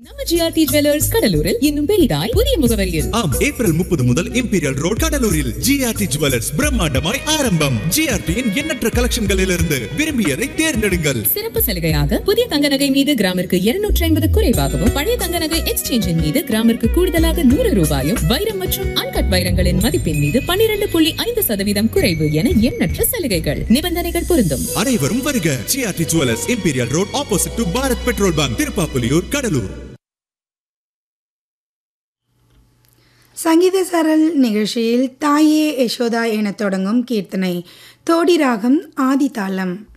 நம்ம GRT jewellers கடலூரில் இன்னும் பெரிதாய் புதிய முகவரியில் ஆம் ஏப்ரல் முப்பது முதல் இம்பீரியல் ரோட் கடலூரில் ஜிஆர்டி ஜுவல்லர்ஸ் பிரம்மாண்டமாய் ஆரம்பம் ஜிஆர்டியின் எண்ணற்ற கலெக்ஷன்களிலிருந்து விரும்பியதை தேர்ந்தெடுங்கள் சிறப்பு சலுகையாக புதிய தங்க நகை மீது கிராமிற்கு இருநூற்றி ஐம்பது குறைவாகவும் பழைய தங்க நகை எக்ஸ்சேஞ்சின் மீது கிராமிற்கு கூடுதலாக நூறு ரூபாயும் வைரம் மற்றும் அன்கட் வைரங்களின் மதிப்பின் மீது பன்னிரண்டு புள்ளி ஐந்து சதவீதம் குறைவு என எண்ணற்ற சலுகைகள் நிபந்தனைகள் பொருந்தும் அனைவரும் வருக GRT jewellers imperial road opposite to Bharat petrol bunk Thiruppapuliyur Cuddalore சங்கீத சரல் நிகழ்ச்சியில் தாயே யசோதா என தொடங்கும் கீர்த்தனை தோடி ராகம் ஆதி தாளம்